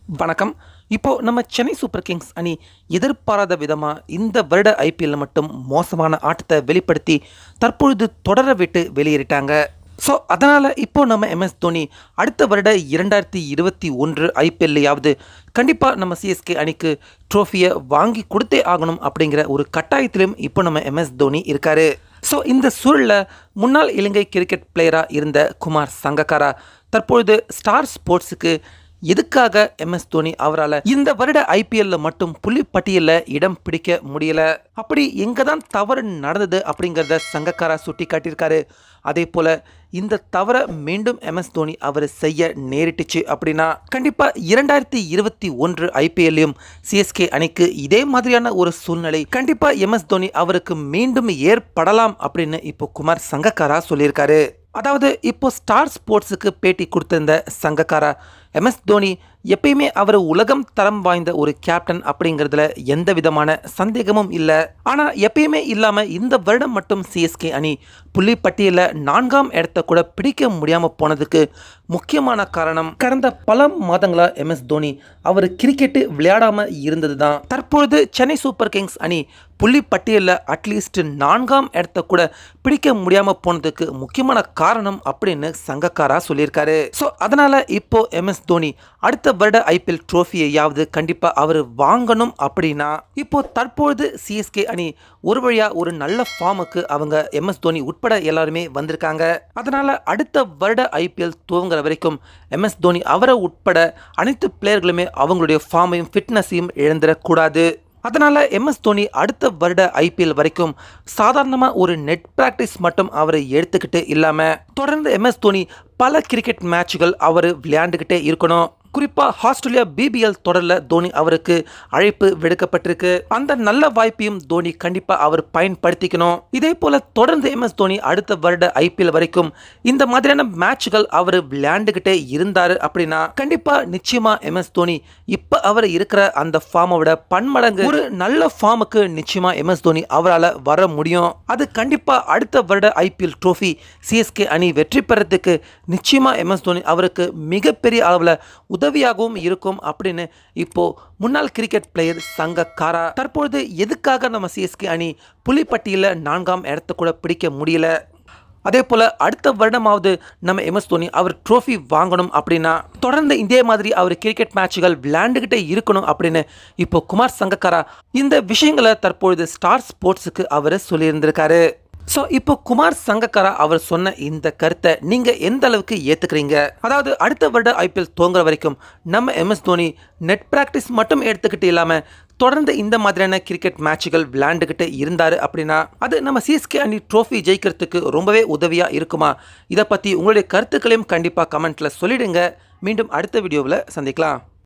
வணக்கம் இப்போ நம்ம சென்னை சூப்பர் கிங்ஸ் அணி எதிர்பாராத விதமாக இந்த வருட ஐபிஎல்ல மட்டும் மோசமான ஆட்டத்தை வெளிப்படுத்தி தற்பொழுது தொடர விட்டு வெளியேறிட்டாங்க ஸோ அதனால் இப்போ நம்ம எம்எஸ் தோனி அடுத்த வருட இரண்டாயிரத்தி இருபத்தி ஒன்று ஐபிஎல்லையாவது கண்டிப்பாக நம்ம சிஎஸ்கே அணிக்கு ட்ரோஃபியை வாங்கி கொடுத்தே ஆகணும் அப்படிங்கிற ஒரு கட்டாயத்திலும் இப்போ நம்ம எம்எஸ் தோனி இருக்காரு ஸோ இந்த சூழலில் முன்னாள் இலங்கை கிரிக்கெட் பிளேயராக இருந்த குமார் சங்கக்காரா தற்பொழுது ஸ்டார் ஸ்போர்ட்ஸுக்கு எதுக்காக எம்எஸ் தோனி அவரால் இந்த வருட ஐபிஎல்ல மட்டும் புள்ளி பட்டியலில் இடம் பிடிக்க முடியல அப்படி எங்கே தான் தவறு நடந்தது அப்படிங்கிறத சங்கக்காரா சுட்டி காட்டியிருக்காரு அதே போல் இந்த தவறை மீண்டும் எம்எஸ் தோனி அவர் செய்ய நேரிட்டுச்சு அப்படின்னா கண்டிப்பாக இரண்டாயிரத்தி இருபத்தி ஒன்று ஐபிஎல்லையும் சிஎஸ்கே அணிக்கு இதே மாதிரியான ஒரு சூழ்நிலை கண்டிப்பாக எம்எஸ் தோனி அவருக்கு மீண்டும் ஏற்படலாம் அப்படின்னு இப்போ குமார் சங்கக்காரா சொல்லியிருக்காரு அதாவது இப்போ ஸ்டார் ஸ்போர்ட்ஸுக்கு பேட்டி கொடுத்திருந்த சங்கக்காரா எம்எஸ் தோனி எப்பயுமே அவர் உலகம் தரம் வாய்ந்த ஒரு கேப்டன் அப்படிங்கிறதுல எந்த விதமான சந்தேகமும் இல்லை ஆனால் எப்பயுமே இல்லாமல் இந்த வருடம் மட்டும் சிஎஸ்கே அணி புள்ளி பட்டியலில் நான்காம் இடத்த கூட பிடிக்க முடியாமல் போனதுக்கு முக்கியமான காரணம் கடந்த பல மாதங்களாக எம்எஸ் தோனி அவர் கிரிக்கெட்டு விளையாடாமல் இருந்தது தான் தற்பொழுது சென்னை சூப்பர் கிங்ஸ் அணி புள்ளி பட்டியலில் அட்லீஸ்ட் நான்காம் இடத்த கூட பிடிக்க முடியாமல் போனதுக்கு முக்கியமான காரணம் அப்படின்னு சங்கக்காரா சொல்லியிருக்காரு ஸோ அதனால் இப்போ எம்எஸ் தோனி அடுத்த வருட ஐபிஎல் ட்ரோஃபியையாவது கண்டிப்பாக அவர் வாங்கணும் அப்படின்னா இப்போ தற்பொழுது சிஎஸ்கே அணி ஒரு வழியாக ஒரு நல்ல ஃபார்முக்கு அவங்க எம்எஸ் தோனி உட்பட எல்லாருமே வந்திருக்காங்க அதனால் அடுத்த வருட ஐபிஎல் துவங்குற வரைக்கும் எம்எஸ் தோனி அவரை உட்பட அனைத்து பிளேயர்களுமே அவங்களுடைய ஃபார்மையும் ஃபிட்னஸையும் இழந்துடக்கூடாது அதனால் எம்எஸ் தோனி அடுத்த வருட ஐபிஎல் வரைக்கும் சாதாரணமாக ஒரு நெட் ப்ராக்டிஸ் மட்டும் அவரை எடுத்துக்கிட்டு இல்லாமல் தொடர்ந்து எம்எஸ் தோனி பல கிரிக்கெட் மேட்சுகள் அவர் விளையாண்டுக்கிட்டே இருக்கணும் குறிப்பாக ஆஸ்திரேலியா பிபிஎல் தொடரில் தோனி அவருக்கு அழைப்பு விடுக்கப்பட்டிருக்கு அந்த நல்ல வாய்ப்பையும் தோனி கண்டிப்பாக அவர் பயன்படுத்திக்கணும் இதே போல் தொடர்ந்து எம்எஸ் தோனி அடுத்த வருட ஐபிஎல் வரைக்கும் இந்த மாதிரியான மேட்ச்கள் அவர் விளையாண்டுக்கிட்டே இருந்தார் அப்படின்னா கண்டிப்பாக நிச்சயமாக எம்எஸ் தோனி இப்போ அவர் இருக்கிற அந்த ஃபார்மை விட பன்மடங்கு ஒரு நல்ல ஃபார்முக்கு நிச்சயமாக எம்எஸ் தோனி அவரால் வர முடியும் அது கண்டிப்பாக அடுத்த வருட ஐபிஎல் ட்ரோஃபி சிஎஸ்கே அணி வெற்றி பெறத்துக்கு நிச்சயமாக எம்எஸ் தோனி அவருக்கு மிகப்பெரிய அளவில் உதவியாகவும் இருக்கும் அப்படின்னு இப்போ முன்னாள் கிரிக்கெட் பிளேயர் சங்கக்காரா தற்பொழுது எதுக்காக நம்ம சிஎஸ்கே அணி புலிப்பட்டியில் நான்காம் இடத்த கூட பிடிக்க முடியல அதே போல் அடுத்த வருடமாவது நம்ம எம்எஸ் தோனி அவர் ட்ரோஃபி வாங்கணும் அப்படின்னா தொடர்ந்து இதே மாதிரி அவர் கிரிக்கெட் மேட்சுகள் விளையாண்டுக்கிட்டே இருக்கணும் அப்படின்னு இப்போ குமார் சங்கக்காரா இந்த விஷயங்களை தற்பொழுது ஸ்டார் ஸ்போர்ட்ஸுக்கு அவர் சொல்லியிருந்திருக்காரு ஸோ இப்போ குமார் சங்கக்காரா அவர் சொன்ன இந்த கருத்தை நீங்கள் எந்த அளவுக்கு ஏற்றுக்கிறீங்க அதாவது அடுத்த வருட ஐபிஎல் துவங்குற வரைக்கும் நம்ம எம்எஸ் தோனி நெட் ப்ராக்டிஸ் மட்டும் எடுத்துக்கிட்டு இல்லாமல் தொடர்ந்து இந்த மாதிரியான கிரிக்கெட் மேட்சுகள் விளையாண்டுக்கிட்டு இருந்தார் அப்படின்னா அது நம்ம சிஎஸ்கே அணி ட்ரோஃபி ஜெயிக்கிறதுக்கு ரொம்பவே உதவியாக இருக்குமா இதை பற்றி உங்களுடைய கருத்துக்களையும் கண்டிப்பாக கமெண்ட்டில் சொல்லிடுங்க மீண்டும் அடுத்த வீடியோவில் சந்திக்கலாம்